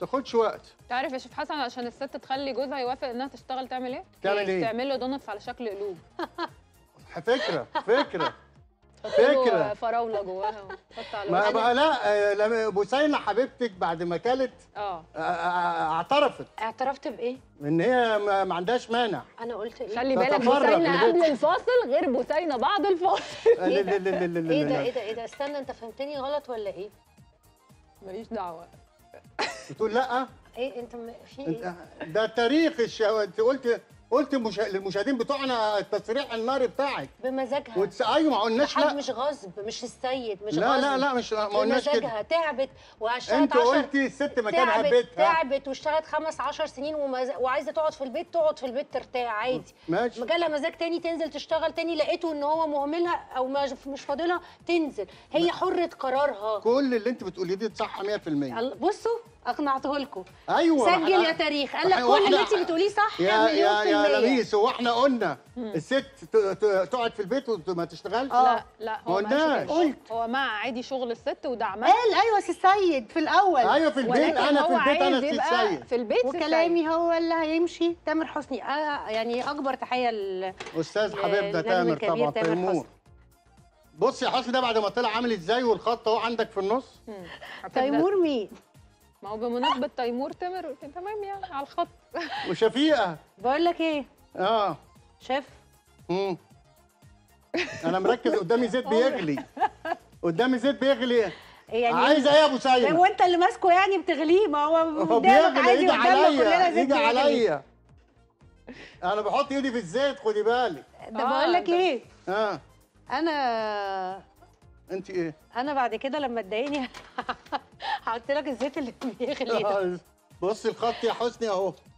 تاخدش وقت تعرف يا شيف حسن عشان الست تخلي جوزها يوافق انها تشتغل تعمل ايه؟ تعمل إيه؟ تعمل له دونتس على شكل قلوب فكره فكره تحط له فكرة. فراوله جواها وتحط على ما وشها. بقى لا آه، لما بوسينة حبيبتك بعد ما كلت اه آه، آه، اعترفت اعترفت بايه ان هي ما ما عندهاش مانع انا قلت ايه خلي بالك تتفرج بوسينة لبيت. قبل الفاصل غير بوسينة بعد الفاصل لا لا لا لا لا لا ايه ده لا. ايه ده ايه ده استنى انت فهمتني غلط ولا ايه ماليش دعوه بتقول لا ايه انت م... في انت ايه ده تاريخ الشو... انت قلت قلت مش... للمشاهدين بتوعنا التصريح الناري بتاعك بمزاجها وتس... ايوه ما قلناش حد لا مش غصب مش السيد مش لا غصب لا لا مش ما قلناش كده بمزاجها تعبت واشتغلت انت 10 قلتي الست مكانها تعبت بيتها تعبت واشتغلت خمس عشر سنين ومز... وعايزه تقعد في البيت تقعد في البيت ترتاح عادي ماشي ما جالها مزاج تاني تنزل تشتغل تاني لقيته ان هو مهملها او ما- مش فاضلها تنزل هي حرة قرارها كل اللي انت بتقوليه دي صح 100% ال- بصوا اقنعته لكم ايوه سجل احنا- يا تاريخ قال لك هو كل اللي احنا- انت بتقوليه صح يا مليون يا في يا المية لميس هو احنا قلنا الست ت- ت- تقعد في البيت وما تشتغلش لا لا هو ما ما قالش قلناش. كده. قلت. هو مع عادي شغل الست ودعمها قال ايوه سي السيد في الاول ايوه في البيت ولكن انا في هو البيت انا عايز في يبقى السيد في البيت سي السيد. وكلامي هو اللي هيمشي تامر حسني آه يعني اكبر تحيه ل... استاذ ل- حبيبنا النجم تامر الكبير طبعا تامر تيمور حسني. بص يا حسني ده بعد ما طلع عامل ازاي والخط اهو عندك في النص مم. هتبدأ- تيمور مين ما هو بمناسبه تيمور تامر تمام يعني على الخط وشفيقه بقول لك ايه اه شاف مم. انا مركز قدامي زيت بيغلي قدامي زيت بيغلي يعني عايز ايه يا ابو هو سيد انت اللي ماسكه يعني بتغليه ما هو هو قدامك بيغلي عادي يجي قدامنا كلنا عليا زيت يجي بيغلي. عليا انا بحط ايدي في الزيت خدي بالك ده آه، بقول لك ده- ايه اه انا انت ايه انا بعد كده لما تضايقني هحط لك الزيت اللي بيغلي ده بص الخط يا حسني اهو